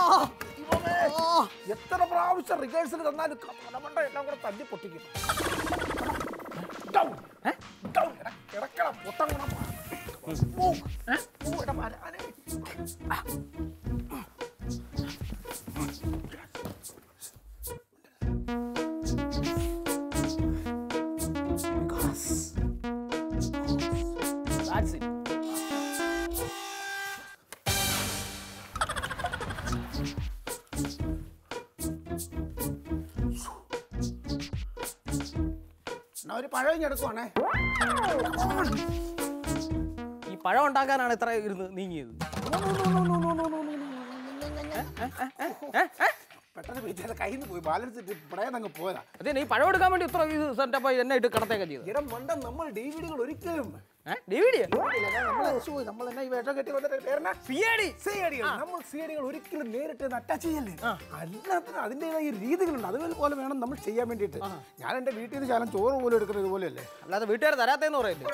ദൈവമേ, എത്ര പ്രാവശ്യം റിഹേഴ്സൽ തന്നാലും തലമണ്ട എല്ലാം കൂടെ തല്ലി പൊട്ടിക്കും Down. Down. എടാ, കിടക്കടാ, പൊട്ടൻ കൂടെ പോ. പോ. പോ, എടാ, വരാനെ. Because- That's it. എന്നാ ഒരു പഴം ഞെടുക്കുവാണേ ഈ പഴം ഉണ്ടാക്കാനാണ് ഇത്ര ഇരുന്ന് നീങ്ങിയത് പെട്ടെന്ന് വീട്ടിലെ കയ്യിൽ നിന്ന് പോയി ബാലൻസ് ഇട്ട് പടയാൻ അങ്ങ് പോയതാ അതെ ഈ പഴം എടുക്കാൻ വേണ്ടി ഇത്ര ഇത് സെറ്റപ്പ് എന്നെ ഇട്ട് കിടത്തേക്ക ചെയ്തത് ഇടം മണ്ട നമ്മൾ ഡി വി ഡികൾ ഒരിക്കലും ഡി വി ഡി നമ്മൾ നമ്മൾ എന്നാ ഈ വേഷം കെട്ടി വന്നിട്ട് പേരെന്നാ? സി ഐ ഡി CID കൾ. നമ്മൾ സി ഐ ഡികൾ ഒരിക്കലും നേരിട്ട് അറ്റാച്ച് ചെയ്യല്ലേ എല്ലാത്തിനും അതിൻ്റെതായ രീതികളുണ്ട് അതുപോലെ വേണം നമ്മൾ ചെയ്യാൻ വേണ്ടിയിട്ട് ഞാൻ എൻ്റെ വീട്ടിൽ നിന്ന് ശാലം ചോറ് പോലും എടുക്കുന്നത് ഇതുപോലെയല്ലേ അല്ലാതെ വീട്ടുകാർ തരാത്തേന്ന് പറയല്ലേ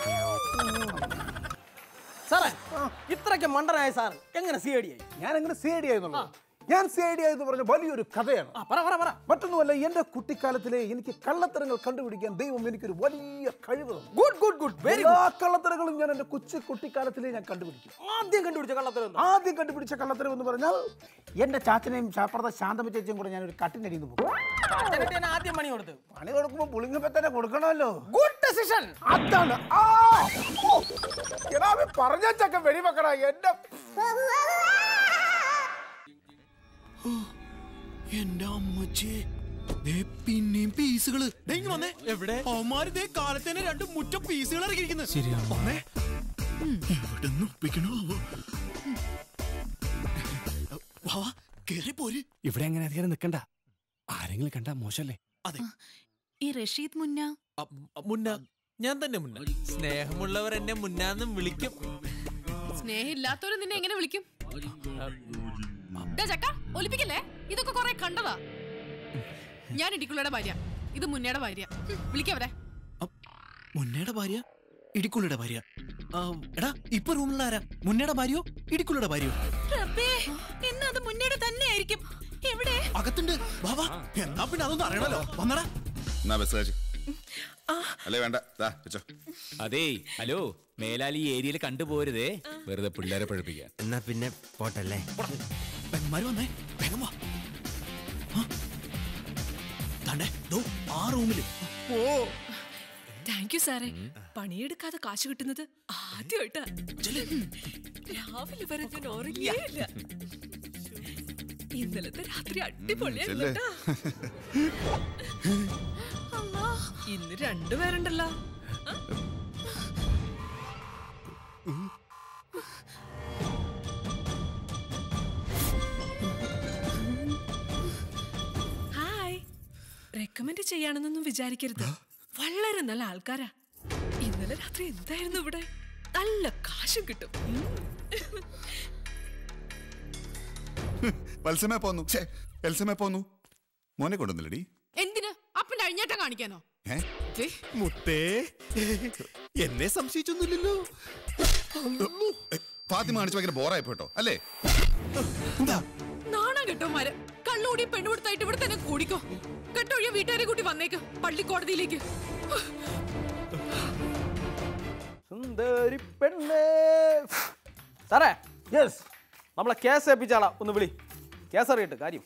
സാറേ ഇത്രയ്ക്ക് മണ്ടനായ സാർ എങ്ങനെ സി ഐ ഡി ആയി ഞാൻ എങ്ങനെ സി ഐ ഡി ആയിരുന്നുള്ളൂ ഞാൻ സി ഐ ഡി ആയെന്ന് പറഞ്ഞ വലിയൊരു കഥയാണ് ആ പറ പറ പറ മറ്റൊന്നുമല്ല എൻ്റെ കുട്ടിക്കാലത്തിലെ എനിക്ക് കള്ളത്തരങ്ങൾ കണ്ടുപിടിക്കാൻ ദൈവം എനിക്കൊരു വലിയ കഴിവ് തന്നു ഗുഡ് ഗുഡ് ഗുഡ് വെരി എല്ലാ കള്ളത്തരങ്ങളും ഞാൻ എൻ്റെ കൊച്ചു കുട്ടിക്കാലത്തിലേ ഞാൻ കണ്ടുപിടിക്കും ആദ്യം കണ്ടുപിടിച്ച കള്ളത്തരം ആദ്യം കണ്ടുപിടിച്ച കള്ളത്തരം എന്ന് പറഞ്ഞാൽ എൻ്റെ ചാച്ചനെയും ചാപ്പറത്തെ ശാന്തമ്മ ചേച്ചിയും കൂടെ ഞാൻ ഒരു കട്ടിനടിയിൽ നിന്ന് പോകും ആദ്യം പണി കൊടുത്തു പണി കൊടുക്കുമ്പോൾ പുളിങ്ങപ്പോ തന്നെ കൊടുക്കണമല്ലോ ഗുഡ് ഡെസിഷൻ അതാണ് ആ ഓ, എടാ അവൻ പറഞ്ഞ ചക്ക വെടിവെക്കടാ എന്റെ എന്റെ അമ്മച്ചി ദേ പിന്നെയും പീസുകള് ദേ ഇങ്ങ് വന്നേ എവിടെ അവന്മാര് ദേ കാലത്തേനെ രണ്ട് മുറ്റ പീസുകൾ ഇറക്കിയിരിക്കുന്നത് ശരിയാണ് വന്നേ എവിടെ ഒപ്പിക്കണോ വാ കേറി പോര് ഇവിടെ അങ്ങനെ അധികം നിൽക്കണ്ട ആരെങ്കിലും കണ്ടാ മോശല്ലേ അതെ ഈ റഷീദ് മുന്ന മുന്ന ഞാൻ തന്നെ മുന്ന സ്നേഹമുള്ളവർ എന്നെ മുന്നാന്നും വിളിക്കും സ്നേഹമില്ലാത്തവര് നിന്നെ എങ്ങനെ വിളിക്കും ഡാ ചക്ക ഒലിപ്പിക്കല്ലേ ഇതൊക്കെ കൊറേ കണ്ടതാ ഞാൻ ഇടിക്കുള്ളയുടെ ഭാര്യ ഇത് മുന്നയുടെ ഭാര്യ വിളിക്കവരെ മുന്നയുടെ ഭാര്യ ഇടിക്കുള്ളിയുടെ ഭാര്യ ആ, എടാ ഇപ്പൊ റൂമിലുള്ള ആരാ മുന്നയുടെ ഭാര്യയോ ഇടിക്കുള്ളിയുടെ ഭാര്യയോ എന്നാ അത് മുന്നയുടെ തന്നെ ആയിരിക്കും എവിടെ അകത്തുണ്ട് വാ വാ എന്നാ പിന്നെ അതൊന്നും അറിയണല്ലോ വന്നടാ എന്നാ ബസ് കാശ് അല്ലേ വേണ്ട ദാ വെച്ചോ അതേ ഹലോ മേലാൽ ഈ ഏരിയയിൽ കണ്ടുപോരുതേ വെറുതെ പിള്ളേരെ പഴിപ്പിക്കാൻ എന്നാ പിന്നെ പോട്ടല്ലേ പെങ്ങന്മാര് വന്നേ വേഗം വാ ആ. ദാണ്ടെ, ദോ ആ റൂമില് ഓ താങ്ക് യു സാറേ പണിയെടുക്കാതെ കാശ് കിട്ടുന്നത് ആദ്യമായിട്ടാ രാവിലെ വരെ ഞാൻ ഉറങ്ങിയില്ല ഇന്നലത്തെ രാത്രി അടിപൊളിയായിരുന്നു ചെല്ല്. കേട്ടാ. അമ്മా, ഇന്ന് രണ്ടുപേരുണ്ടല്ലോ ആ? ഹായ് റെക്കമെൻഡ് ചെയ്യാണെന്നൊന്നും വിചാരിക്കരുത് വളരെ നല്ല ആൾക്കാരാ ഇന്നലെ രാത്രി എന്തായിരുന്നു ഇവിടെ നല്ല കാശും കിട്ടും ഉം. വത്സമേ പോന്നു ഛേ, എൽസമേ പോന്നു മോനെ കൊണ്ടുവന്നില്ലടി എന്തിന് അപ്പന്റെ അഴിഞ്ഞാട്ടം കാണിക്കാനോ ഏ ദേ, മുത്തേ എന്നെ സംശയിച്ചൊന്നുമില്ലല്ലോ ഏ, ഫാത്തിമ കാണിച്ച് ഭയങ്കര ബോറായി പോട്ടോ അല്ലേ നാണം കെട്ടോ മരം കള്ളുകൂടി പെണ്ണുകൊടുത്തായിട്ട് ഇവിടെ തന്നെ കൂടിക്കോ കെട്ടൊഴിയ വീട്ടുകാരെ കൂട്ടി വന്നേക്ക് പള്ളിക്കോടതിയിലേക്ക് സുന്ദരി പെണ്ണേ സാറേ യെസ് നമ്മളെ കേസ് ഏൽപ്പിച്ചാളാ ഒന്ന് വിളി കേസ് അറിയട്ടെ കാര്യം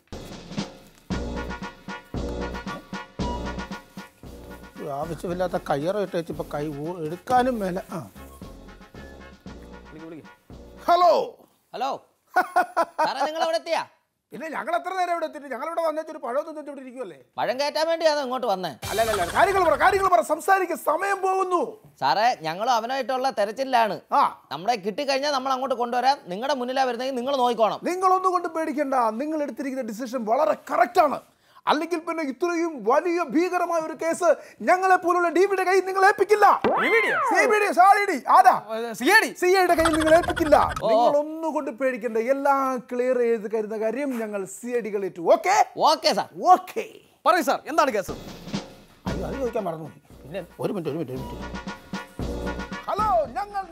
ആവശ്യമില്ലാത്ത കയ്യറ ഇട്ട് വെച്ച് ഇപ്പൊ കൈ ഊ- എടുക്കാനും മേല ആ വിളിക്ക് വിളിക്ക് ഹലോ ഹലോ സാറേ നിങ്ങൾ അവിടെ എത്തിയാ ഇല്ല ഞങ്ങൾ എത്ര നേരം ഇവിടെ എത്തിയിട്ട് ഞങ്ങൾ ഇവിടെ വന്നിട്ട് ഒരു പഴം തിന്നിട്ട് ഇവിടെ ഇരിക്കുമല്ലേ പഴം കയറ്റാൻ വേണ്ടിയാണ് ഇങ്ങോട്ട് വന്നേ അല്ല അല്ല അല്ല കാര്യങ്ങൾ പറ കാര്യങ്ങൾ പറ സംസാരിക്കുക സമയം പോകുന്നു സാറേ ഞങ്ങളും അവനായിട്ടുള്ള തെരച്ചിലാണ് ആ നമ്മളെ കിട്ടിക്കഴിഞ്ഞാൽ നമ്മൾ അങ്ങോട്ട് കൊണ്ടുവരാം നിങ്ങളുടെ മുന്നിലാ വരുന്നെങ്കിൽ നിങ്ങൾ നോക്കിക്കോണം നിങ്ങളൊന്നും കൊണ്ട് പേടിക്കണ്ട നിങ്ങൾ എടുത്തിരിക്കുന്ന ഡിസിഷൻ വളരെ കറക്റ്റാണ് അല്ലെങ്കിൽ പിന്നെ ഇത്രയും വലിയ ഭീകരമായ ഒരു കേസ് ഞങ്ങളെ പോലുള്ള ഡിവിയുടെ കയ്യിൽ നിങ്ങൾ ഏൽപ്പിക്കില്ല CBD, sorry, ആരാ സി ഐ ഡി സി ഐയുടെ കയ്യിൽ നിങ്ങൾ ഏൽപ്പിക്കില്ല നിങ്ങൾ ഒന്നും കൊണ്ട് പേടിക്കണ്ട എല്ലാം ക്ലിയർ ചെയ്ത് കരുതുന്ന കാര്യം ഞങ്ങൾ സി ഐ ഡികൾ ഏറ്റു ഓക്കെ ഓക്കെ സാർ ഓക്കെ പറയൂ സാർ എന്താണ് കേസ് അയ്യോ അത് ചോദിക്കാൻ മറന്നു പിന്നെ ഒരു മിനിറ്റ് ഒരു മിനിറ്റ് ഒരു മിനിറ്റ് ഹലോ ഞങ്ങൾ നേരത്തെ വിളിച്ച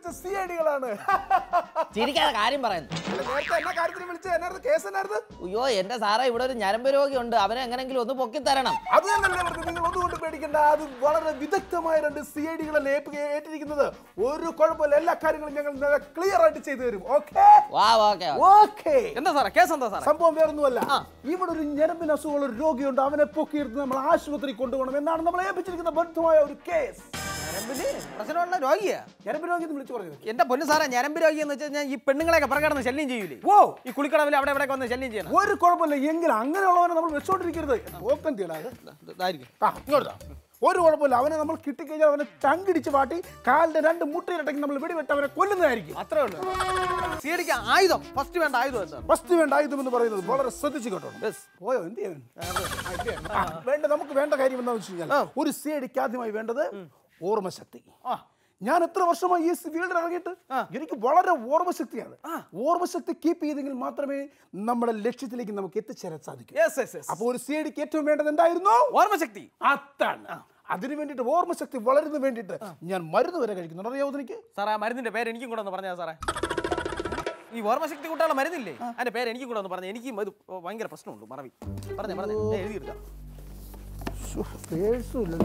മികച്ച സി ഐ ഡികളാണ് ചിരിക്കാതെ കാര്യം പറയുന്നു നേരത്തെ എന്നാ കാര്യത്തിന് വിളിച്ചത് എന്നായിരുന്നു കേസ് എന്നായിരുന്നു അയ്യോ എന്റെ സാറേ ഇവിടെ ഒരു ഞരമ്പ് രോഗിയുണ്ട് അവനെ എങ്ങനെങ്കിലും ഒന്ന് പൊക്കി തരണം അത് തന്നെയല്ലേ പറഞ്ഞത് നിങ്ങൾ ഒന്നുകൊണ്ട് പേടിക്കണ്ട അത് വളരെ വിദഗ്ധമായ രണ്ട് സി ഐ ഡികളല്ലേ ഏറ്റിരിക്കുന്നത് ഒരു കുഴപ്പമില്ല എല്ലാ കാര്യങ്ങളും ഞങ്ങൾ ക്ലിയർ ആയിട്ട് ചെയ്തു തരും ഓക്കെ വാ ഓക്കെ ഓക്കെ എന്താ സാറേ കേസ് എന്താ സാറേ സംഭവം വേറൊന്നുമല്ല ഇവിടെ ഒരു ഞരമ്പിന് അസുഖമുള്ള ഒരു രോഗിയുണ്ട് അവനെ പൊക്കിയെടുത്ത് നമ്മൾ ആശുപത്രി കൊണ്ടുപോകണം എന്നാണ് നമ്മൾ ഏൽപ്പിച്ചിരിക്കുന്ന ബദ്ധമായ ഒരു കേസ് ഞരമ്പില് പ്രശ്നമുള്ള രോഗിയാ ഞരമ്പ് രോഗി എന്ന് വിളിച്ചു പറഞ്ഞത് എന്റെ പൊന്നു സാറേ ഞരമ്പ് രോഗി എന്ന് വെച്ച് കഴിഞ്ഞാൽ ഈ പെണ്ണുങ്ങളെയൊക്കെ പുറകടന്ന് ശല്യം ചെയ്യൂലേ ഓ ഈ കുളിക്കടവിൽ അവിടെ ഇവിടെ വന്ന് ശല്യം ചെയ്യണം ഒരു കുഴപ്പമില്ല എങ്കിൽ അങ്ങനെയുള്ളവനെ നമ്മൾ വെച്ചോണ്ടിരിക്കരുത് ഓപ്പൻ തീടാത് ഇതായിരിക്കും ആ ഇങ്ങോട്ട് താ. ഒരു കുഴപ്പമില്ല അവനെ നമ്മൾ കിട്ടിക്കഴിഞ്ഞാൽ അവനെ ചങ്കിടിച്ച് പാട്ടി കാലിന്റെ രണ്ട് മുട്ടയിലടക്കി നമ്മൾ വെടിവെട്ട് അവനെ കൊല്ലുന്നതായിരിക്കും അത്രേ ഉള്ളൂ സീഡിക്ക് ആയുധം ഫസ്റ്റ് വേണ്ട ആയുധം എന്താണ് ഫസ്റ്റ് വേണ്ട ആയുധം എന്ന് പറയുന്നത് വളരെ ശ്രദ്ധിച്ച് കേട്ടോ പോയോ എന്ത് ചെയ്യാൻ ആ, വേണ്ട നമുക്ക് വേണ്ട കാര്യം എന്താണെന്ന് വെച്ച് കഴിഞ്ഞാൽ ഒരു സി ഡിക്ക് ആദ്യമായി വേണ്ടത് ഓർമ്മശക്തി ഞാൻ എത്ര വർഷമായി ഈ ഫീൽഡിൽ ഇറങ്ങിയിട്ട് എനിക്ക് വളരെ ഓർമ്മശക്തിയാണ് ഓർമ്മശക്തി കീപ്പ് ചെയ്തെങ്കിൽ മാത്രമേ നമ്മുടെ ലക്ഷ്യത്തിലേക്ക് നമുക്ക് എത്തിച്ചേരാൻ സാധിക്കൂ യെസ് യെസ് യെസ് അപ്പോൾ ഒരു സി ഡിക്ക് ഏറ്റവും വേണ്ടത് എന്തായിരുന്നു ഓർമ്മശക്തി അതാണ് അതിനു വേണ്ടിയിട്ട് ഓർമ്മശക്തി വളരുന്നതിന് വേണ്ടിയിട്ട് ഞാൻ മരുന്ന് വരെ കഴിക്കുന്നുണ്ട് അറിയാവോ എനിക്ക് സാറേ ആ മരുന്നിന്റെ പേര് എനിക്കും കൂടെ ഒന്ന് പറഞ്ഞാ സാറേ ഈ ഓർമ്മശക്തി കൂട്ടാനുള്ള മരുന്നില്ലേ അതിന്റെ പേര് എനിക്കും കൂടെ ഒന്ന് പറഞ്ഞു എനിക്കും ഇത് ഭയങ്കര പ്രശ്നമുണ്ട് മറവി പറഞ്ഞേ പറഞ്ഞേ ഞാൻ എഴുതിയെടുക്കാം പേഴ്സും ഇല്ലല്ലോ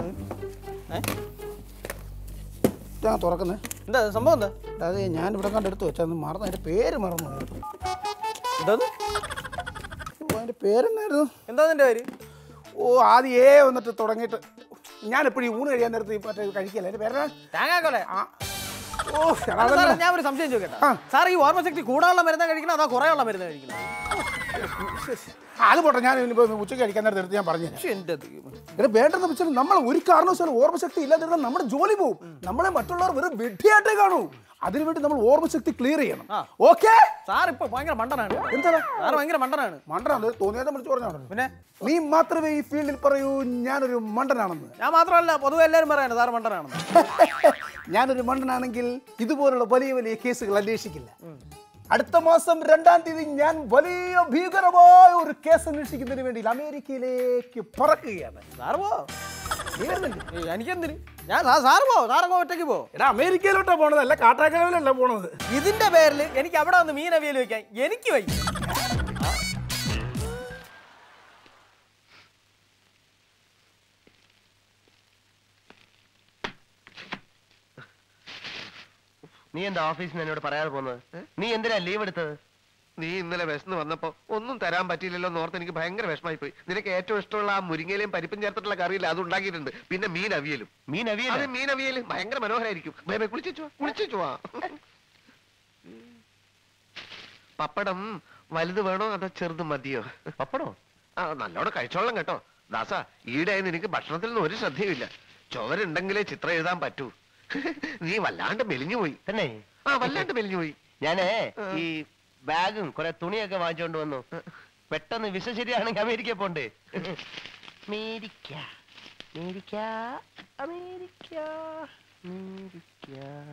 ഞാൻ തുറക്കുന്നേ എന്താ സംഭവം എന്താ അതെ ഞാൻ ഇവിടെ കണ്ട് എടുത്തു വെച്ചാൽ മറന്നു അതിന്റെ പേര് മറന്നു പോയി. എന്താ ഓ, അതിന്റെ പേരെന്നായിരുന്നു എന്താ നിന്റെ പേര് ഓ ആദ്യം ഏ വന്നിട്ട് തുടങ്ങിയിട്ട് ഞാൻ എപ്പോഴും ഊണ് കഴിയാൻ നേരത്ത് ഈ മറ്റേ കഴിക്കല്ലേ അതിന്റെ പേരാ തേങ്ങാക്കൊലെ ആ ഓ എടാ, സാറേ അതല്ല. ഞാൻ ഒരു സംശയം ചോദിക്കട്ടെ ആ. സാർ ഈ ഓർമ്മശക്തി കൂടാനുള്ള മരുന്ന് കഴിക്കണം അതോ കുറയുള്ള മരുന്ന് കഴിക്കണം ആ, അത് പോട്ടെ ഞാൻ ഇനിയിപ്പോ ഉച്ചയ്ക്ക് കഴിക്കാൻ നേരത്തെ എടുത്ത് ഞാൻ പറഞ്ഞു പക്ഷെ എന്റെ ദൈവമേ. ഇത് വേണ്ടെന്ന് വെച്ചാൽ നമ്മൾ ഒരു കാരണവശാലും ഓർമ്മശക്തി ഇല്ലാതിരുന്നാൽ നമ്മുടെ ജോലി പോകും നമ്മളെ മറ്റുള്ളവർ വെറും വെട്ടിയായിട്ടേ കാണൂ അതിനുവേണ്ടി നമ്മൾ ഓർമ്മശക്തി ക്ലിയർ ചെയ്യണം ആ. ഓക്കെ സാർ ഇപ്പൊ ഭയങ്കര മണ്ടനാണ് എന്താണ് സാർ ഭയങ്കര മണ്ടനാണ് മണ്ടനാണ് തോന്നിയാതെ വിളിച്ചു പറഞ്ഞാണല്ലോ പിന്നെ നീ മാത്രമേ ഈ ഫീൽഡിൽ പറയൂ ഞാനൊരു മണ്ടനാണെന്ന് ഞാൻ മാത്രമല്ല പൊതുവെ എല്ലാവരും പറയാണ് സാർ മണ്ടനാണെന്ന് ഞാനൊരു മണ്ടനാണെങ്കിൽ ഇതുപോലുള്ള വലിയ വലിയ കേസുകൾ അന്വേഷിക്കില്ല അടുത്ത മാസം രണ്ടാം തീയതി ഞാൻ വലിയ ഭീകരമായ ഒരു കേസ് അന്വേഷിക്കുന്നതിന് വേണ്ടി അമേരിക്കയിലേക്ക് പറക്കുകയാണ് സാർ പോ നീ വരുന്നില്ലേ? ഏയ്, എനിക്കെന്തിന് ഞാൻ സാ- സാറ് പോ സാറങ്ങ് ഒറ്റയ്ക്ക് പോ എടാ അമേരിക്കയിലോട്ടാ പോണത് അല്ല കാട്ടാക്കടവിലല്ല പോണത് ഇതിന്റെ പേരിൽ എനിക്ക് അവിടെ വന്ന് മീൻ അവിയൽ വെക്കാൻ എനിക്ക് വയ്യ നീ എന്താ ഓഫീസിൽ നിന്ന് എന്നോട് പറയാതെ പോകുന്നത് നീ എന്തിനാ ലീവ് എടുത്തത് നീ ഇന്നലെ വിശന്ന് വന്നപ്പോ ഒന്നും തരാൻ പറ്റിയില്ലല്ലോ എന്ന് ഓർത്ത് എനിക്ക് ഭയങ്കര വിഷമായി പോയി നിനക്ക് ഏറ്റവും ഇഷ്ടമുള്ള ആ മുരിങ്ങയിലും പരിപ്പും ചേർത്തിട്ടുള്ള കറിയില്ല അത് ഉണ്ടാക്കിയിട്ടുണ്ട് പിന്നെ മീൻ അവിയലും മീൻ അത് അവിയൽ മീൻ അവിയലും ഭയങ്കര മനോഹരായിരിക്കും ബേ, ബേ, കുളിച്ചേച്ചു വാ, കുളിച്ചേച്ചു വാ പപ്പടം വലുത് വേണോ അതോ ചെറുത് മതിയോ പപ്പടോ ആ നല്ലോണം കഴിച്ചോളാം കേട്ടോ ദാസ ഈടായി നിനക്ക് ഭക്ഷണത്തിൽ നിന്ന് ഒരു ശ്രദ്ധയുമില്ല ചുവരുണ്ടെങ്കിലേ ചിത്രം എഴുതാൻ പറ്റൂ നീ വല്ലാണ്ട് മെലിഞ്ഞു പോയി തന്നെ ആ വല്ലാണ്ട് മെലിഞ്ഞു പോയി ഞാനേ ഈ ബാഗും കുറെ തുണിയൊക്കെ വാങ്ങിച്ചോണ്ട് വന്നു പെട്ടെന്ന് വിസ ശരിയാണെങ്കിൽ അമേരിക്ക പോണ്ടേ അമേരിക്ക അമേരിക്ക അമേരിക്ക അമേരിക്ക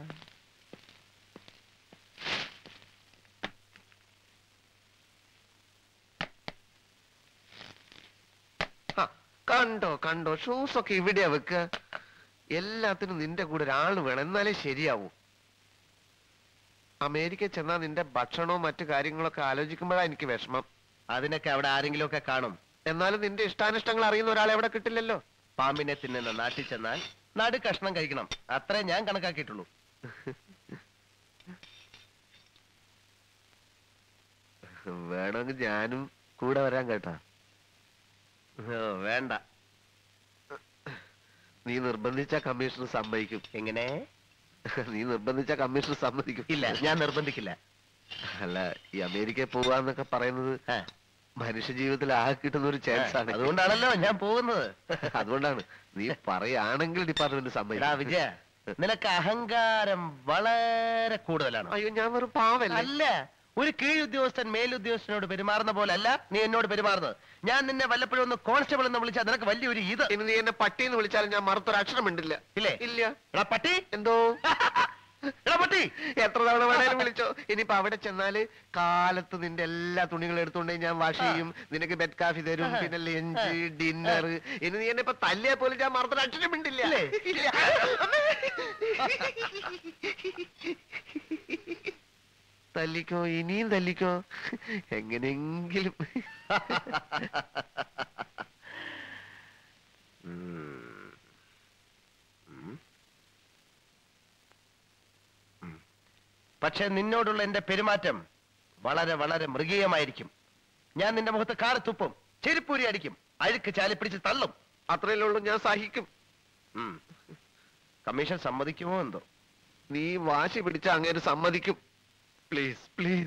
ആ, കണ്ടോ കണ്ടോ ഷൂസ് ഒക്കെ ഇവിടെയാ വെക്ക എല്ലാത്തിനും നിന്റെ കൂടെ ഒരാൾ വേണം എന്നാലേ ശരിയാവൂ അമേരിക്ക ചെന്നാ നിന്റെ ഭക്ഷണവും മറ്റു കാര്യങ്ങളൊക്കെ ആലോചിക്കുമ്പോഴാ എനിക്ക് വിഷമം അതിനൊക്കെ അവിടെ ആരെങ്കിലും ഒക്കെ കാണും എന്നാലും നിന്റെ ഇഷ്ടാനിഷ്ടങ്ങൾ അറിയുന്ന ഒരാളെ അവിടെ കിട്ടില്ലല്ലോ പാമ്പിനെ തിന്നുന്ന നാട്ടിൽ ചെന്നാൽ നടു കഷ്ണം കഴിക്കണം അത്രേ ഞാൻ കണക്കാക്കിയിട്ടുള്ളൂ വേണമെങ്കിൽ ഞാനും കൂടെ വരാൻ കേട്ടാ ഓ, വേണ്ട നീ നിർബന്ധിച്ച കമ്മീഷണർ സമ്മതിക്കും എങ്ങനെ നീ നിർബന്ധിച്ച കമ്മീഷണർ സമ്മതിക്കും ഇല്ല ഞാൻ നിർബന്ധിക്കില്ല അല്ല ഈ അമേരിക്കയിൽ പോവാന്നൊക്കെ പറയുന്നത് ആ, മനുഷ്യ ജീവിതത്തിൽ ആകെ കിട്ടുന്ന ഒരു ചാൻസ് ആണ് അതുകൊണ്ടാണല്ലോ ഞാൻ പോകുന്നത് അതുകൊണ്ടാണ് നീ പറയുകയാണെങ്കിൽ ഡിപ്പാർട്ട്മെന്റ് എടാ സമ്മതിക്കും വിജയ നിനക്ക് അഹങ്കാരം വളരെ കൂടുതലാണ് അയ്യോ ഞാൻ വെറും പാവല്ലേ അല്ല ഒരു കീഴുദ്യോഗസ്ഥൻ മേലുദ്യോഗസ്ഥനോട് പെരുമാറുന്ന പോലെ അല്ല നീ എന്നോട് പെരുമാറുന്നത് ഞാൻ നിന്നെ വല്ലപ്പോഴും ഒന്ന് കോൺസ്റ്റബിൾ എന്ന് വിളിച്ചാൽ നിനക്ക് വലിയൊരു ഇത് ഇനി നീ എന്നെ പട്ടി എന്ന് വിളിച്ചാലും ഞാൻ മറുത്തൊരു അക്ഷരം ഉണ്ടില്ല ഇല്ലേ ഇല്ല എടാ പട്ടി എന്തോ എടാ പട്ടി എത്ര തവണ വേണേലും വിളിച്ചോ ഇനിയിപ്പോ അവിടെ ചെന്നാല് കാലത്ത് നിന്റെ എല്ലാ തുണികളും എടുത്തുകൊണ്ട് ഞാൻ വാഷ് ചെയ്യും നിനക്ക് ബെഡ് കാഫി തരും പിന്നെ ലഞ്ച് ഡിന്നർ ഇനി നീ എന്നെ ഇപ്പൊ തല്ലിയാ പോലും ഞാൻ മറന്നിട്ട് അക്ഷരം മിണ്ടില്ല ഇല്ല തല്ലിക്കോ ഇനിയും തല്ലിക്കോ എങ്ങനെയെങ്കിലും ഉം. ഉം. ഉം. പക്ഷെ നിന്നോടുള്ള എന്റെ പെരുമാറ്റം വളരെ വളരെ മൃഗീയമായിരിക്കും ഞാൻ നിന്റെ മുഖത്ത് കാറി തുപ്പും ചെരുപ്പൂരി അടിക്കും അഴുക്ക് ചാലി പിടിച്ച് തള്ളും അത്രയല്ലേ ഉള്ളൂ ഞാൻ സഹിക്കും ഉം. കമ്മീഷൻ സമ്മതിക്കുമോ എന്തോ നീ വാശി പിടിച്ച അങ്ങേര് സമ്മതിക്കും പ്ലീസ് പ്ലീസ്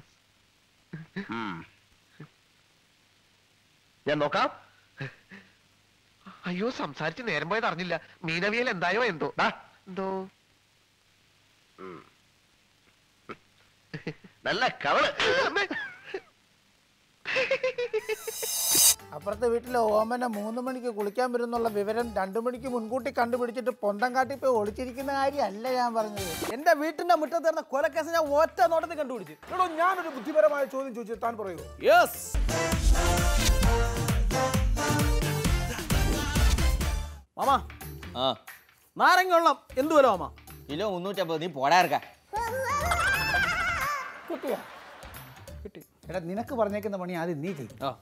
ഞാൻ നോക്കാം അയ്യോ സംസാരിച്ച് നേരം പോയത് അറിഞ്ഞില്ല മീനവിയൽ എന്തായോ എന്തോ ദാ, എന്തോ ഉം. നല്ല കവള് അമ്മേ. അപ്പുറത്തെ വീട്ടിലെ ഓമന മൂന്ന് മണിക്ക് കുളിക്കാൻ വരുന്നുള്ള വിവരം രണ്ടു മണിക്ക് മുൻകൂട്ടി കണ്ടുപിടിച്ചിട്ട് പൊന്തം കാട്ടി പോയി ഒളിച്ചിരിക്കുന്ന കാര്യമല്ല ഞാൻ പറഞ്ഞത് എന്റെ വീട്ടിന്റെ മുറ്റത്ത് നടന്ന കൊലക്കേസ് ഞാൻ ഒറ്റ നോട്ടത്തിൽ കണ്ടുപിടിച്ചു എടോ ഞാനൊരു ബുദ്ധിപരമായ ചോദ്യം ചോദിച്ചു താൻ പറയൂ യെസ് മാമാ ആ നാരങ്ങ വെള്ളം എന്ത് വില മാമാ കിലോ മുന്നൂറ്റമ്പത് നീ പോടാ ഇറക്കാം കിട്ടിയാ കിട്ടി എടാ നിനക്ക് പറഞ്ഞേക്കുന്ന പണി ആദ്യം നീ ചെയ്യും ആ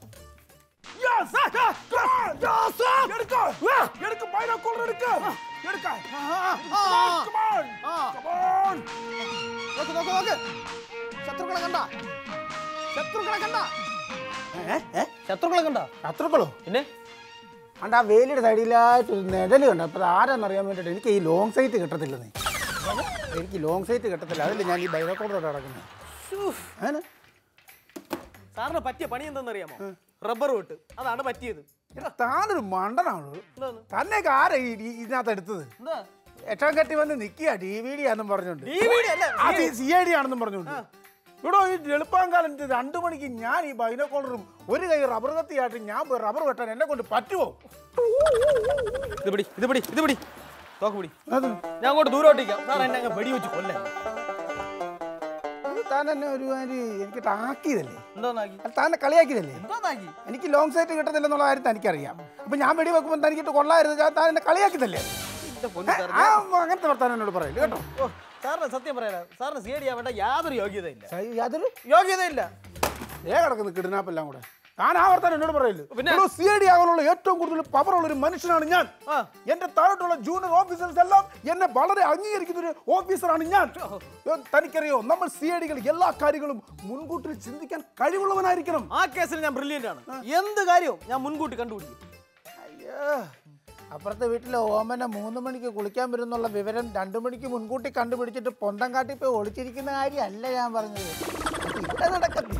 ശത്രുക്കളെ കണ്ട ശത്രുക്കളെ കണ്ട ശത്രുക്കളെ കണ്ട ശത്രുക്കളോ പിന്നെ അണ്ട് ആ വേലിയുടെ സൈഡിലായിട്ട് ഒരു നിഴല് കണ്ട അപ്പൊ അത് ആരാന്നറിയാൻ വേണ്ടിയിട്ട് എനിക്ക് ഈ ലോങ് സൈറ്റ് കിട്ടത്തില്ല നീ എനിക്ക് ലോങ് സൈറ്റ് കിട്ടത്തില്ല അതല്ലേ ഞാൻ ഈ ബൈറോക്കോടോടെ നടക്കുന്നത് അങ്ങനെ സാറിന് പറ്റിയ പണി എന്തെന്നറിയാമോ റബ്ബർ വെട്ട് അതാണ് പറ്റിയത് എടാ താനൊരു മണ്ടനാണോ എന്താണ്? തന്നെയൊക്കെ ആരാ ഈ ഈ- ഇതിനകത്ത് എടുത്തത് എന്താ എട്ടാം കെട്ടി വന്ന് നിക്കുക ഡി വി ഡി ആണെന്നും പറഞ്ഞോണ്ട് DVD അല്ല, സി ഐ ഡി ആണെന്നും പറഞ്ഞോണ്ട് ഇവിടെ ഈ എളുപ്പാങ്കാലം ഇത് രണ്ടു മണിക്ക് ഞാൻ ഈ ബൈനോക്കോളറും ഒരു കൈ റബ്ബർ കത്തിയായിട്ട് ഞാൻ പോയി റബ്ബർ വെട്ടാൻ എന്നെ കൊണ്ട് പറ്റുമോ ഇത് പിടി ഇത് പിടി ഇത് പിടി തോക്ക് പിടി അത് ഞാൻ അങ്ങോട്ട് ദൂരോട്ടിക്കാം സാർ എന്നെ അങ്ങ് വെടി വെച്ച് കൊല്ലേ അത് താൻ എന്നെ ഒരു മാതിരി എനിക്ക് ആക്കിയതല്ലേ എന്തോന്നാക്കി അത് താൻ എന്നെ കളിയാക്കിയതല്ലേ എന്തോന്നാക്കി എനിക്ക് ലോങ് സൈറ്റ് കിട്ടത്തില്ലെന്നുള്ള കാര്യം തനിക്കറിയാം അപ്പൊ ഞാൻ വെടി വെക്കുമ്പോൾ തനിക്കിട്ട് കൊള്ളായിരുന്നു ഞാൻ താൻ എന്നെ കളിയാക്കിയതല്ലേ എന്റെ പൊന്നു സാർ ആ അങ്ങനത്തെ വർത്താനം എന്നോട് പറയില്ല കേട്ടോ ഓ സാറിന് സത്യം പറയാനാ സാറിന് സി ഡി ആവേണ്ട യാതൊരു യോഗ്യതയില്ല സൈ- യാതൊരു യോഗ്യതയില്ല ഏ കിടക്കുന്നു കിഡ്നാപ്പെല്ലാം കൂടെ താൻ ആ വർത്താനം എന്നോട് പറയില്ല പിന്നെ? സി ഐ ഡി ആകാനുള്ള ഏറ്റവും കൂടുതൽ പവർ ഉള്ള ഒരു മനുഷ്യനാണ് ഞാൻ ആ. എന്റെ താഴോട്ടുള്ള ജൂനിയർ ഓഫീസേഴ്സ് എല്ലാം എന്നെ വളരെ അംഗീകരിക്കുന്ന ഒരു ഓഫീസറാണ് ഞാൻ ഏ, തനിക്കറിയോ നമ്മൾ സി ഐ ഡികൾ എല്ലാ കാര്യങ്ങളും മുൻകൂട്ടി ചിന്തിക്കാൻ കഴിവുള്ളവനായിരിക്കണം ആ കേസിൽ ഞാൻ ബ്രില്യൻ്റ് ആണ് എന്ത് കാര്യവും ഞാൻ മുൻകൂട്ടി കണ്ടുപിടിക്കും അയ്യോ അപ്പുറത്തെ വീട്ടിലെ ഓമന മൂന്ന് മണിക്ക് കുളിക്കാൻ വരുന്നുള്ള വിവരം രണ്ടു മണിക്ക് മുൻകൂട്ടി കണ്ടുപിടിച്ചിട്ട് പൊന്തം കാട്ടി പോയി ഒളിച്ചിരിക്കുന്ന കാര്യമല്ല ഞാൻ പറഞ്ഞത് അത് ഇവിടെ നടക്കത്തില്ല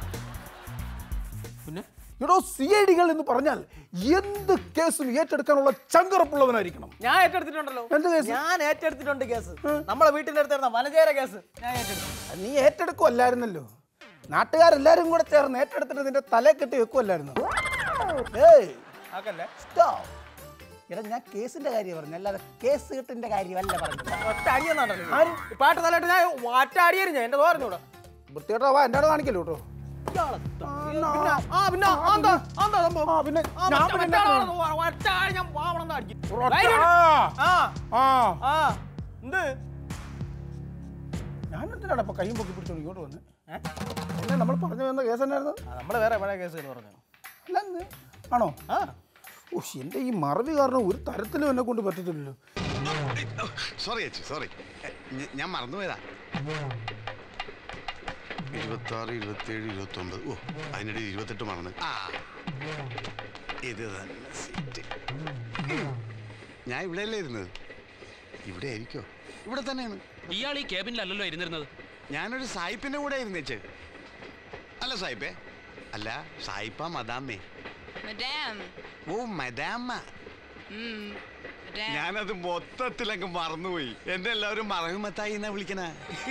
പിന്നെ എടോ സി ഐ ഡികൾ എന്ന് പറഞ്ഞാൽ എന്ത് കേസും ഏറ്റെടുക്കാനുള്ള ചങ്കറപ്പുള്ളവനായിരിക്കണം ഞാൻ ഏറ്റെടുത്തിട്ടുണ്ടല്ലോ എന്ത് കേസ്? ഞാൻ ഏറ്റെടുത്തിട്ടുണ്ട് കേസ് നമ്മളെ വീട്ടിന്റെ അടുത്ത് നടന്ന വനജേര കേസ് ഞാൻ ഏറ്റെടുത്തു അത് നീ ഏറ്റെടുക്കുമല്ലായിരുന്നല്ലോ നാട്ടുകാരെല്ലാരും കൂടെ ചേർന്ന് ഏറ്റെടുത്തിട്ട് നിന്റെ തലേ കെട്ടി വെക്കുമല്ലായിരുന്നു ഏയ് ആക്കല്ലേ stop. എടാ ഞാൻ കേസിന്റെ കാര്യം പറഞ്ഞു അല്ലാതെ കേസ് കെട്ടിന്റെ കാര്യമല്ല പറഞ്ഞു ഒറ്റ അടിയെന്നാണല്ലോ പാട്ട് നല്ലതായിട്ട് ഞാൻ ഒറ്റ അടിയായിരുന്നു ഞാൻ എന്റെ തോർന്നൂടെ വൃത്തിയോട്ടോ വാ എൻ്റെ അവിടെ കാണിക്കല്ലോ കേട്ടോ പിന്നെ ആ പിന്നെ ആ, എന്താ ആ, എന്താ സംഭവം ആ, പിന്നെ ആ, ഞാൻ ഒറ്റ- പിന്നെ ഒറ്റ ആളാണ്. ഒ- ഒറ്റ ആള് ഞാൻ വാവണം അടിക്കും ഒരൊറ്റ- ധൈര്യം ഉണ്ട്. ആ ആ ആ എന്ത് ഞാൻ എന്തിനാണ് അപ്പൊ കൈയും പൊക്കി പിടിച്ചോണ്ട് ഇങ്ങോട്ട് വന്ന് എന്നെ നമ്മൾ പറഞ്ഞു വന്ന കേസ് എന്നായിരുന്നു ആ, നമ്മള് വേറെ പഴയ കേസുകൾ പറഞ്ഞു അല്ല ഇന്ന്. ആണോ ആ ഓ എൻ്റെ ഈ മറവി കാരണം ഒരു തരത്തിലും എന്നെ കൊണ്ട് പറ്റത്തില്ലല്ലോ സോറി ചേച്ചി സോറി ഞാൻ മറന്നുപോയതാ ഇരുപത്തി ആറ് ഇരുപത്തിയേഴ് ഇരുപത്തി ഒമ്പത് ഓ അതിനിടയിൽ ഇരുപത്തെട്ട് മറന്ന് ആ ഇത് തന്നെ സീറ്റ് ഞാൻ ഇവിടെയല്ലേ ഇരുന്നത് ഇവിടെ ആയിരിക്കോ ഇവിടെ തന്നെയാണ് ഇയാൾ ഈ ക്യാബിനിലല്ലല്ലോ ഇരുന്നിരുന്നത് ഞാനൊരു സായിപ്പിന്റെ കൂടെ ഇരുന്നേച്ച് അല്ല സായിപ്പേ അല്ല സായിപ്പ മദാമേ മഡാം ഓ മദാമ മഡാം ഞാനത് മൊത്തത്തിലങ്ങ് മറന്നുപോയി എന്നെ എല്ലാവരും മറവിമത്തായി എന്നാ വിളിക്കണ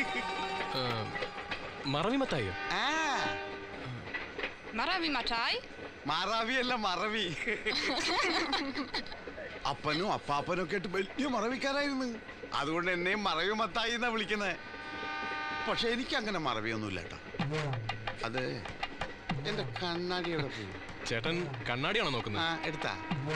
മറവിമത്തായോ ആ മറാവി മഠായി മറവിയല്ല മറവി അപ്പനും അപ്പാപ്പനും ഒക്കെ ആയിട്ട് വലിയ മറവിക്കാരായിരുന്നു അതുകൊണ്ട് എന്നെയും മറവി മത്തായി എന്നാ വിളിക്കുന്നത് പക്ഷെ എനിക്ക് അങ്ങനെ മറവിയൊന്നുമില്ല കേട്ടോ അത് എന്റെ കണ്ണാടിയുടെ പോയി ചേട്ടൻ കണ്ണാടിയാണോ നോക്കുന്നത് ആ എടുത്താ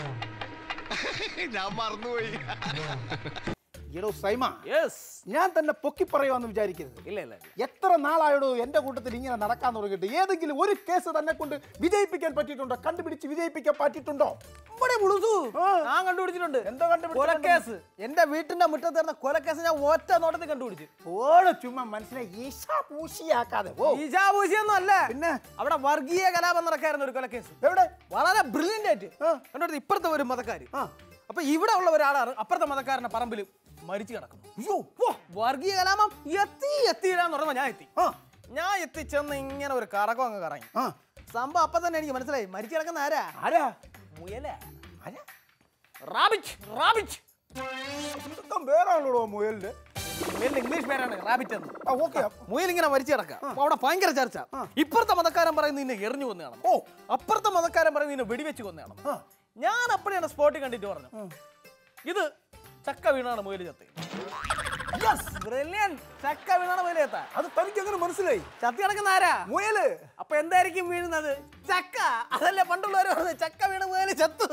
ഞാൻ മറന്നുപോയി എടോ സൈമ യെസ് ഞാൻ തന്നെ പൊക്കി പറയുവാന്ന് വിചാരിക്കരുത് ഇല്ല ഇല്ല എത്ര നാളായടോ എന്റെ കൂട്ടത്തിൽ ഇങ്ങനെ നടക്കാൻ തുടങ്ങിയിട്ട് ഏതെങ്കിലും ഒരു കേസ് തന്നെ കൊണ്ട് വിജയിപ്പിക്കാൻ പറ്റിയിട്ടുണ്ടോ കണ്ടുപിടിച്ച് വിജയിപ്പിക്കാൻ പറ്റിയിട്ടുണ്ടോ ഇവിടെ മുളുസു ഞാൻ കണ്ടുപിടിച്ചിട്ടുണ്ട് എന്താ കണ്ടുപിടിച്ചിട്ടുണ്ട്? കൊലക്കേസ് എന്റെ വീട്ടിന്റെ മുറ്റത്ത് നടന്ന കൊലക്കേസ് ഞാൻ ഒറ്റ നോട്ടത്തിൽ കണ്ടുപിടിച്ചു ഓള് ചുമ്മാ മനസ്സിനെ ഈശ പൂശിയാക്കാതെ ഓ ഈശാഭൂഷിയൊന്നും അല്ല പിന്നെ? അവിടെ വർഗീയ കലാപം നടക്കായിരുന്നു ഒരു കൊലക്കേസ് എവിടെ വളരെ ബ്രില്യന്റ് ആയിട്ട് ആ. കണ്ടു ഇപ്പുറത്തെ ഒരു മതക്കാര് ആ. അപ്പൊ ഇവിടെ ഉള്ള ഒരാളാണ് അപ്പുറത്തെ മതക്കാരന്റെ പറമ്പിൽ മരിച്ചു കിടക്കുന്നു അയ്യോ ഓ, വർഗീയ കലാപം എത്തി എത്തിയില്ലാന്ന് പറഞ്ഞപ്പോ ഞാൻ എത്തി ആ. ഞാൻ എത്തിച്ചെന്ന് ഇങ്ങനെ ഒരു കറക്കം അങ്ങ് കറങ്ങി ആ സംഭവം അപ്പൊ തന്നെ എനിക്ക് മനസ്സിലായി മരിച്ചു കിടക്കുന്ന ആരാ ആരാ മുയല ആരാ റാബിറ്റ് റാബിറ്റ് ഇതൊക്കെ വേറെ ആളോടോ മുയലിന്റെ മുയലിന്റെ ഇംഗ്ലീഷ് പേരാണ് റാബിറ്റ് എന്ന് ആ ഓക്കെ മുയൽ ഇങ്ങനെ മരിച്ചു കിടക്കുക അപ്പൊ അവിടെ ഭയങ്കര ചർച്ച ഇപ്പുറത്തെ മതക്കാരൻ പറയുന്നത് നിന്നെ എറിഞ്ഞു കൊന്നതാണ് ഓ. അപ്പുറത്തെ മതക്കാരൻ പറയുന്നത് നിന്നെ വെടിവെച്ച് കൊന്നതാണ് ആ. ഞാൻ അപ്പഴാണ് സ്പോട്ടിൽ കണ്ടിട്ട് പറഞ്ഞു ഇത് ചക്ക വീണാണ് മുയൽ ചത്ത് ബ്രില്യന്റ് ചക്ക വീണാണ് മുയൽ ചത്ത അത് തനിക്ക് എങ്ങനെ മനസ്സിലായി ചത്തി കിടക്കുന്ന ആരാ മുയല് അപ്പൊ എന്തായിരിക്കും വീഴുന്നത് ചക്ക അതല്ലേ പണ്ടുള്ളവർ പറഞ്ഞത് ചക്ക വീണ മുയൽ ചത്തു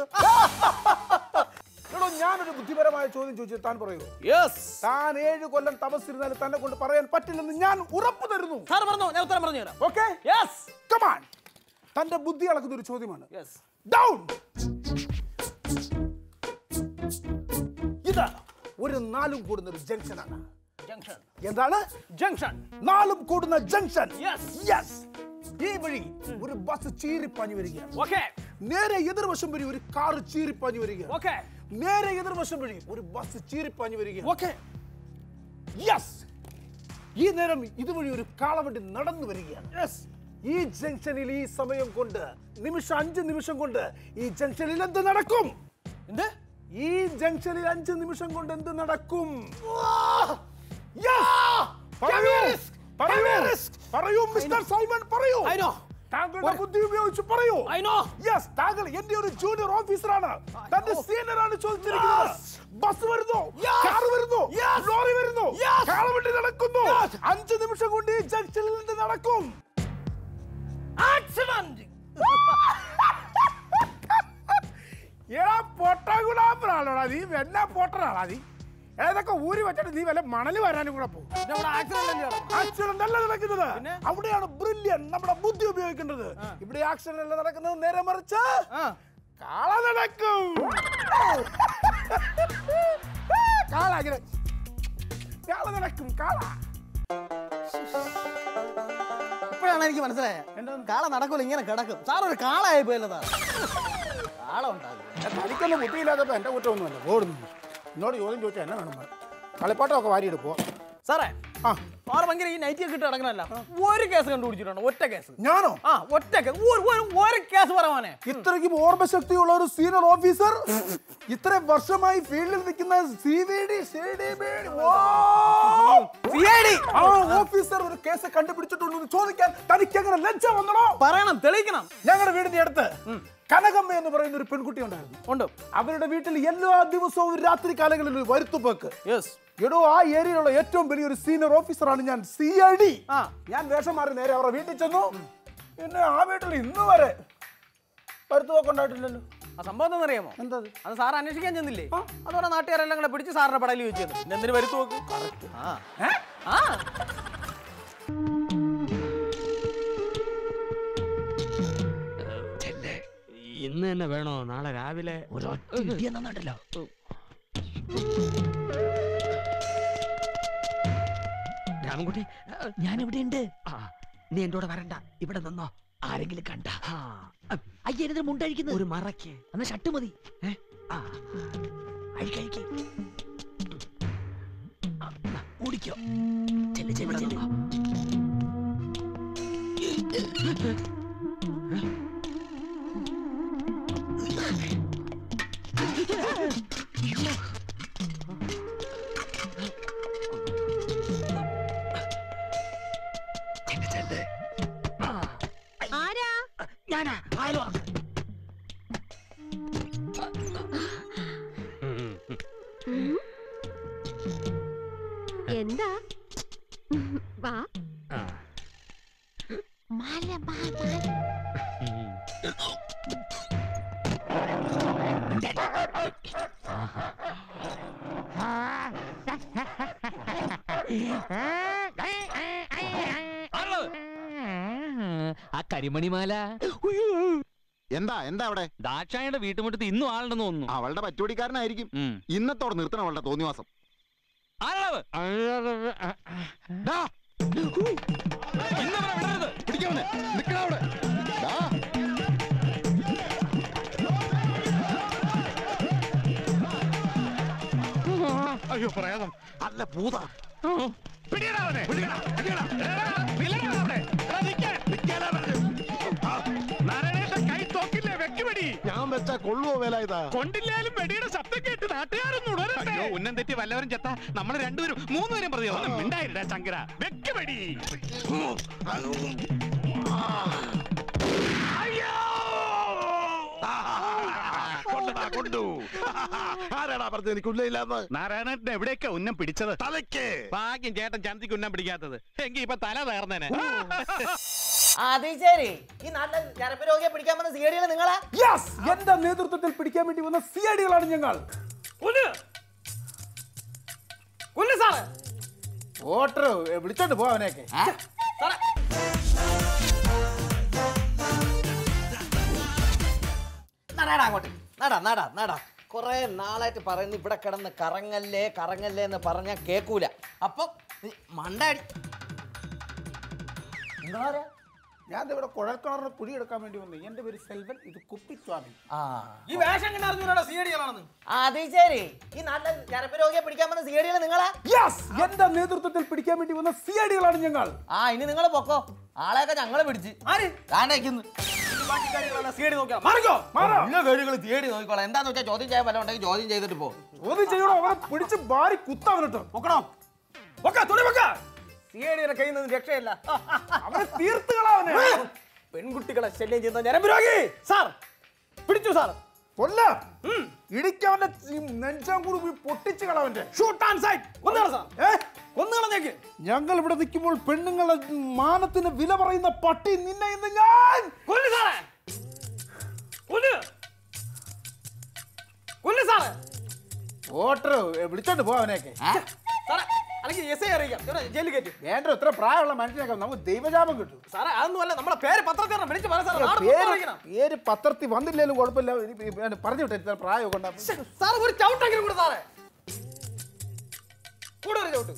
എടോ ഞാനൊരു ബുദ്ധിപരമായ ചോദ്യം ചോദിച്ചു താൻ പറയൂ യെസ് താൻ ഏഴ് കൊല്ലം തപസ്സിരുന്നാൽ തന്നെ കൊണ്ട് പറയാൻ പറ്റില്ലെന്ന് ഞാൻ ഉറപ്പു തരുന്നു സാർ പറഞ്ഞോ ഞാൻ ഉത്തരം പറഞ്ഞു തരാം ഓക്കെ യെസ് കമാൺ തന്റെ ബുദ്ധി അളക്കുന്ന ഒരു ചോദ്യമാണ് യെസ് ഡൗൺ ഇത് ഒരു നാലും കൂടുന്ന ഒരു ജംഗ്ഷനാണ് ജംഗ്ഷൻ എന്താണ് ജംഗ്ഷൻ നാലും കൂടുന്ന ജംഗ്ഷൻ Yes. യെസ് ഈ വഴി ഒരു ബസ് ചീറിപ്പാഞ്ഞു വരികയാണ് ഓക്കെ നേരെ എതിർവശം വഴി ഒരു കാർ ചീറിപ്പാഞ്ഞു വരികയാണ് ഓക്കെ നേരെ എതിർവശം വഴി ഒരു ബസ് ചീറിപ്പാഞ്ഞു വരികയാണ് ഓക്കെ യെസ് ഈ നേരം ഇതുവഴി ഒരു കാളവണ്ടി നടന്നു വരികയാണ് യെസ് ഈ ജംഗ്ഷനിൽ ഈ സമയം കൊണ്ട് നിമിഷം അഞ്ച് നിമിഷം കൊണ്ട് ഈ ജംഗ്ഷനിൽ എന്ത് നടക്കും എന്ത് ഈ ജംഗ്ഷനിൽ അഞ്ച് നിമിഷം കൊണ്ട് എന്ത് നടക്കും Yes! പറയൂ പറയൂ പറയൂ മിസ്റ്റർ സൈമൺ പറയൂ I know. താങ്കളുടെ ബുദ്ധി ഉപയോഗിച്ച് പറയൂ I know. യെസ് താങ്കൾ എന്റെ ഒരു ജൂനിയർ ഓഫീസറാണ് തന്റെ സീനിയർ ആണ് ചോദിച്ചിരിക്കുന്നത് ബസ് വരുന്നു കാർ വരുന്നു ലോറി വരുന്നു കാളവണ്ടി നടക്കുന്നു അഞ്ച് നിമിഷം കൊണ്ട് ഈ ജംഗ്ഷനിൽ നിന്ന് നടക്കും ആക്സിഡന്റ് എടാ പൊട്ടകുടാപ്പനാണോടാ നീ എന്നാ പൊട്ടനാടാ നീ ഏതൊക്കെ ഊരി വെച്ചിട്ട് നീ വല്ല മണല് വരാനും കൂടെ പോകും ആക്സിഡന്റ് ആക്സിഡന്റ് അല്ല നടക്കുന്നത് പിന്നെ? അവിടെയാണ് ബ്രില്യൻ നമ്മുടെ ബുദ്ധി ഉപയോഗിക്കേണ്ടത് ഇവിടെ ആക്സിഡന്റ് അല്ല നടക്കുന്നത് നേരെ മറിച്ച് കാള നടക്കും കാള ഇങ്ങനെ കാള നടക്കും കാള ഇപ്പോഴാണ് എനിക്ക് മനസ്സിലായത് കാള നടക്കൂല ഇങ്ങനെ കിടക്കും സാർ ഒരു കാളായി പോയല്ലോ സാർ കാള ഉണ്ടാകും തനിക്കൊന്നും ബുദ്ധിയില്ലാത്തപ്പോ എന്റെ കുറ്റമൊന്നുമല്ല ഓടുന്നു എന്നോട് ചോദ്യം ചോദിച്ചാൽ എന്നെ വേണം കളിപ്പാട്ടമൊക്കെ വാരിയെടുപ്പോ സാറേ ആ സാറ് ഭയങ്കര ഈ നൈറ്റ് ഒക്കെ ഇട്ട് നടക്കണല്ല ഒരു കേസ് കണ്ടുപിടിച്ചിട്ടുണ്ട് ഒറ്റ കേസ് ഞാനോ ആ ഒറ്റ കേസ് ഒരു ഒരു- ഒരു കേസ് പറയാനെ ഇത്രയ്ക്കും ഓർമ്മശക്തിയുള്ള ഒരു സീനിയർ ഓഫീസർ ഇത്ര വർഷമായി ഫീൽഡിൽ നിൽക്കുന്ന C V D C D B D ആ ഓഫീസർ ഒരു കേസ് കണ്ടുപിടിച്ചിട്ടുണ്ടെന്ന് ചോദിക്കാൻ തനിക്ക് എങ്ങനെ ലജ്ജ വന്നോ പറയണം തെളിയിക്കണം ഞങ്ങളുടെ വീടിന്റെ അടുത്ത് കനകമ്മ എന്ന് പറയുന്ന ഒരു പെൺകുട്ടി ഉണ്ടായിരുന്നു ഉണ്ട് അവരുടെ വീട്ടിൽ എല്ലാ ദിവസവും രാത്രി കാലങ്ങളിൽ ഒരു വരുത്തുപോക്ക് യെസ് എടോ ആ ഏരിയയിലുള്ള ഏറ്റവും വലിയൊരു സീനിയർ ഓഫീസറാണ് ഞാൻ സി ഐ ഡി ആ. ഞാൻ വേഷം മാറി നേരെ അവരുടെ വീട്ടിൽ ചെന്നു പിന്നെ ആ വീട്ടിൽ ഇന്ന് വരെ വരുത്തുപോക്ക് ഉണ്ടായിട്ടില്ലല്ലോ ആ സംഭവം എന്താണെന്നറിയാമോ എന്താ അത് സാർ അന്വേഷിക്കാൻ ചെന്നില്ലേ അതോടെ നാട്ടുകാരെല്ലാം കൂടെ പിടിച്ച് സാറിന്റെ പടയിൽ വെച്ച് തന്നു പിന്നെ എന്തിനു വരുത്തു നോക്ക് ആ ആ ഇന്ന് തന്നെ വേണോ നാളെ രാവിലെ രാമൻകുട്ടി ഞാൻ ഇവിടെ ഉണ്ട് നീ എന്റെ കൂടെ വരണ്ട ഇവിടെ നിന്നോ ആരെങ്കിലും കണ്ട അയ്യരുത് മുണ്ടഴിക്കുന്നത് ഒരു മറയ്ക്ക് എന്നാ ഷട്ട് മതി ഏ? ആ. അഴിക്ക്, അഴിക്ക്. ആ, ദാ, ഓടിക്കോ ചെല്ല് ചെല്ല് ചെല്ല് ചെല്ല് ചെല്ല് ആരാ ഞാനാ ആരോ ഉം. എന്താ വാ മാല മാ മാല ആ കരിമണിമാല എന്താ എന്താ അവിടെ ദാക്ഷായുടെ വീട്ടുമുറ്റത്ത് ഇന്നും ആളുണ്ടെന്ന് തോന്നുന്നു അവളുടെ പറ്റുപടിക്കാരനായിരിക്കും ഇന്നത്തോടെ നിർത്തണം അവളുടെ തോന്നിവാസം ഡാ. പിടിക്കാവനെ. നിക്കടാ അവിടെ. ഡാ. അയ്യോ പ്രേതം അല്ല ഭൂത ഞാൻ വെച്ചാ കൊള്ളുവോ വേല ഇതാ കൊണ്ടില്ലാലും വെടിയുടെ ശബ്ദം കേട്ട് നാട്ടുകാരൊന്നും ഉണരട്ടെ ഉന്നം തെറ്റി വല്ലവരും ചത്ത നമ്മൾ രണ്ടുപേരും മൂന്നുപേരും പ്രതിയോ ഒന്നും മിണ്ടായിരടാ ചങ്കര വെക്ക് വെടി കൊണ്ടടാ കൊണ്ടു ആരാടാ പറഞ്ഞത് എനിക്ക് ഉല്ലയില്ലാന്ന് നാരായണന്റെ എവിടെയൊക്കെ ഉന്നം പിടിച്ചത് തലയ്ക്ക് ഭാഗ്യം ചേട്ടൻ ചന്തിക്ക് ഉന്നം പിടിക്കാത്തത് എങ്കി ഇപ്പൊ തല തകർന്നേനെ അത് ശരി ഈ നാട്ടിലെ ഞരമ്പ് രോഗിയെ പിടിക്കാൻ വന്ന സീഡികൾ നിങ്ങളാ യെസ് എന്റെ നേതൃത്വത്തിൽ പിടിക്കാൻ വേണ്ടി വന്ന സി ഐ ഡികളാണ് ഞങ്ങൾ സാറേ വോട്ടർ വിളിച്ചോണ്ട് പോ അവനെയൊക്കെ നടാടാ അങ്ങോട്ട് നടാ നടാ നടാ കുറെ നാളായിട്ട് പറയുന്നു ഇവിടെ കിടന്ന് കറങ്ങല്ലേ കറങ്ങല്ലേ എന്ന് പറഞ്ഞാൽ കേക്കൂല അപ്പം നീ മണ്ടാടി എന്താ പറയാ ഞാൻ ദേ ഇവിടെ കുഴൽക്കിണറിന് കുഴി എടുക്കാൻ വേണ്ടി വന്നു എന്റെ പേര് സെൽവൻ ഇത് കുപ്പിസ്വാമി ആ ഈ വേഷം കണ്ട അറിഞ്ഞൂടാ സി ഡി ആണെന്ന് അത് ശരി ഈ നാട്ടിലെ ഞരമ്പ് രോഗിയെ പിടിക്കാൻ വന്ന സീഡികൾ നിങ്ങളാ യെസ് എന്റെ നേതൃത്വത്തിൽ പിടിക്കാൻ വേണ്ടി വന്ന സി ഐ ഡികളാണ് ഞങ്ങൾ ആ ഇനി നിങ്ങൾ പൊക്കോ ആളെയൊക്കെ ഞങ്ങള് പിടിച്ച് ആര് കാണ്ടേക്കുന്നു ബാക്കി കാര്യങ്ങളെല്ലാം സി ഡി നോക്കിയാ മാറിക്കോ മാറോ എല്ലാ കാര്യങ്ങളും തേടി നോക്കിക്കോളാം എന്താന്ന് വെച്ചാൽ ചോദ്യം ചെയ്യാൻ വല്ല ഉണ്ടെങ്കിൽ ചോദ്യം ചെയ്തിട്ട് പോ ചോദ്യം ചെയ്യണോ അവനെ പിടിച്ച് ഭാരി കുത്തവനിട്ടോ നോക്കണോ വെക്ക തുണി വെക്ക സി ഐ ഡിയുടെ കയ്യിൽ നിന്ന് രക്ഷയില്ല അവനെ തീർത്തുകളാ അവനെ പെൺകുട്ടികളെ ശല്യം ചെയ്യുന്ന ഞരമ്പ് രോഗി സാർ പിടിച്ചു സാർ കൊല്ല ഇടിക്കവന്റെ നെഞ്ചാൻ കൂടി പോയി പൊട്ടിച്ച് കളവന്റെ ഷൂട്ട് ആൻഡ് സൈഡ് കൊന്നുകള സാർ ഏ കൊന്നുകളഞ്ഞേക്ക് ഞങ്ങൾ ഇവിടെ നിൽക്കുമ്പോൾ പെണ്ണുങ്ങളെ മാനത്തിന് വില പറയുന്ന പട്ടി നിന്നെ ഇന്ന് ഞാൻ കൊല്ലു സാറേ കൊല്ലു കൊല്ലു സാറേ വോട്ടർ വിളിച്ചോണ്ട് പോ അവനെയൊക്കെ സാറേ അല്ലെങ്കിൽ എസ് ഐ അറിയിക്കാം ഇവനെ ജയിലിൽ കയറ്റി വേണ്ട ഇത്ര പ്രായമുള്ള മനുഷ്യനൊക്കെ നമുക്ക് ദൈവജാപം കിട്ടും സാറേ അതൊന്നും അല്ല നമ്മളെ പേര് പത്രത്തിൽ വരണം. വിളിച്ച് പറ സാറേ നാട് മൊത്തം പേര് അറിയിക്കണം. പേര് പത്രത്തിൽ വന്നില്ലേലും കുഴപ്പമില്ല ഇനി ഇപ്പൊ ഞാൻ പറഞ്ഞു വിട്ടെ ഇത്ര പ്രായമൊക്കെ ഉണ്ടാ സാറ് ഒരു ചവിട്ടെങ്കിലും കൂടെ സാറേ കൂടെ ഒരു ചവിട്ട്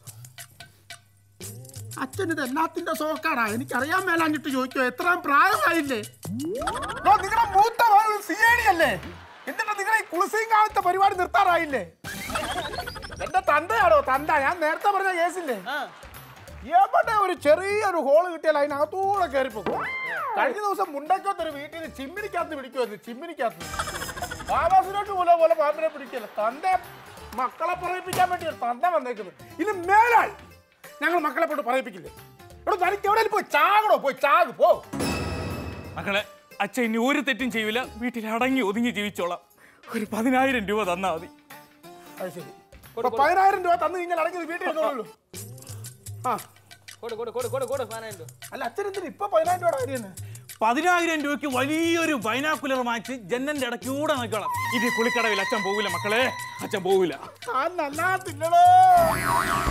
അച്ഛൻ ഇത് എല്ലാത്തിന്റെ സോക്കാടാ എനിക്കറിയാൻ മേലാഞ്ഞിട്ട് ചോദിക്കോ എത്രയും പ്രായമായില്ലേ നിങ്ങളുടെ മൂത്ത സി ഐ ഡി അല്ലേ എന്നിട്ട് നിങ്ങളെ ഈ കുളിസിങ്കാവത്തെ പരിപാടി നിർത്താറായില്ലേ എന്റെ തന്തയാണോ തന്ത ഞാൻ നേരത്തെ പറഞ്ഞ കേസില്ലേ എവിടെ ഒരു ചെറിയൊരു ഹോള് കിട്ടിയാൽ അതിനകത്തൂടെ കയറിപ്പോകും കഴിഞ്ഞ ദിവസം മുണ്ടക്കത്തൊരു വീട്ടിൽ നിന്ന് ചിമ്മിനിക്കകത്ത് പിടിക്കുമായിരുന്നു ചിമ്മിനിക്കകത്ത് ബാബാസിനോട്ട് പോലെ പോലെ പാമ്പിനെ പിടിക്കല്ല തന്റെ മക്കളെ പറയിപ്പിക്കാൻ വേണ്ടി ഒരു തന്ത വന്നേക്കുന്നത് ഇനി മേലാൽ ഞങ്ങൾ മക്കളെ പോയിട്ട് പറയിപ്പിക്കില്ലേ ഇവിടെ തനിക്ക് എവിടെയും പോയി ചാകണോ പോയി ചാക് പോ മക്കളെ അച്ഛൻ ഇനി ഒരു തെറ്റും ചെയ്യില്ല വീട്ടിൽ അടങ്ങി ഒതുങ്ങി ജീവിച്ചോളാം ഒരു പതിനായിരം രൂപ തന്നാ മതി അത് ശരി ഇപ്പൊ പതിനായിരം രൂപ തന്നു കഴിഞ്ഞാൽ അടങ്ങി വീട്ടിൽ ഇരുന്നോളൂ ആ കൊടു കൊടു കൊടു കൊടു കൊടു പതിനായിരം രൂപ അല്ല അച്ഛൻ എന്തിനാ ഇപ്പൊ പതിനായിരം രൂപയുടെ കാര്യം പതിനായിരം രൂപയ്ക്ക് വലിയൊരു ബൈനാക്കുലർ വാങ്ങിച്ച് ജന്നന്റെ ഇടയ്ക്കൂടെ നോക്കണം ഇത് കുളിക്കടവിൽ അച്ഛൻ പോകില്ല മക്കളെ അച്ഛൻ പോകില്ല താൻ നന്നാത്തില്ലടോ